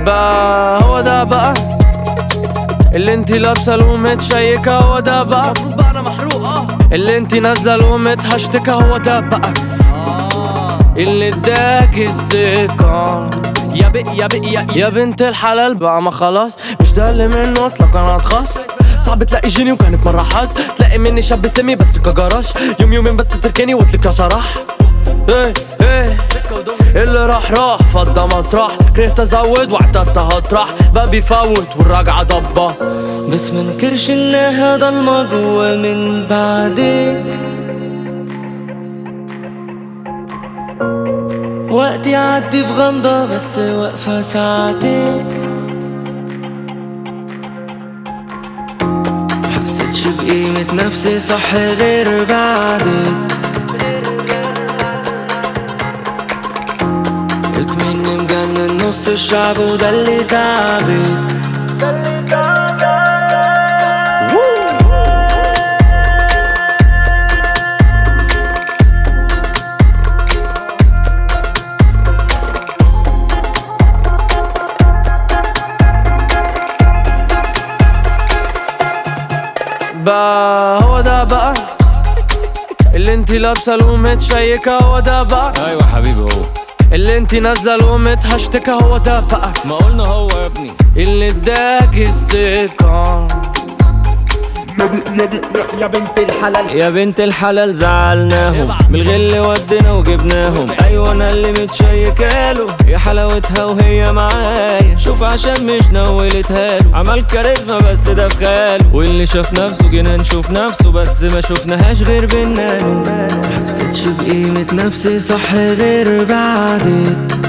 بقى هو ده بقى اللي انتي لابسه له متشيكه هو ده بقى المفروض بقى انا محروق اه اللي انتي نازله له متهشتكه هو ده بقى اللي اداك الثقة يا بي يا بي يا, يا بنت الحلال بقى ما خلاص مش ده اللي منه اطلق انا اتخاص صعب تلاقي جيني وكانت مرة حظ تلاقي مني شاب سمي بس كجراش يوم يومين بس تركني واتلك يا صراح ايه ايه اللي راح راح فضى مطرح كرهت ازود واعتدت هطرح بقى بيفوت والراجعة ضبة بس منكرش انها ضلمة جوا من بعدك وقت يعدي في غمضة بس واقفة ساعتك حسيتش بقيمة نفسي صح غير بعدك اكمني مجنن نص الشعب وده اللي تعبك بقى هو ده بقى اللي انتي لابسه له متشيكه هو ده بقى ايوه حبيبي هو اللي انتي نازله له متهشتكه هو ده بقى ما قلنا هو يا ابني اللي اداك الثقة يا بنت الحلال يا بنت الحلال زعلناهم من الغل ودينا وجبناهم ايوه انا اللي متشيكاله يا حلاوتها وهي معايا شوف عشان مش نولتها له عمل كاريزما بس ده في خاله واللي شاف نفسه جينا نشوف نفسه بس ما شفناهاش غير بينا حسيتش بقيمة نفسي صح غير بعدك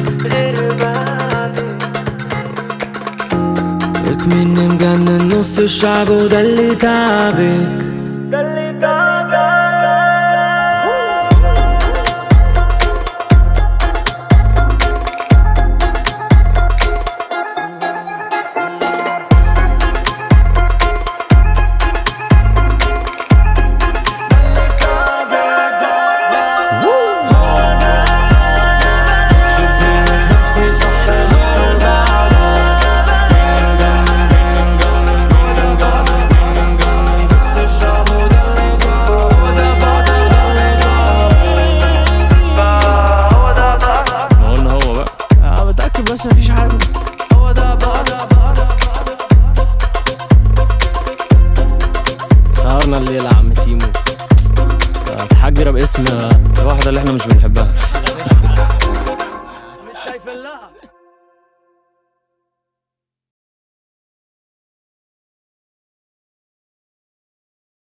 اكمني مجنن نص الشعب وده اللي تعبك ما قلنا هو بقى اه بتأكد بس مفيش حاجة هو ده بقى ده بقى سهرنا الليلة يا عم تيمو تحجر باسم الواحدة اللي احنا مش بنحبها مش شايفين لها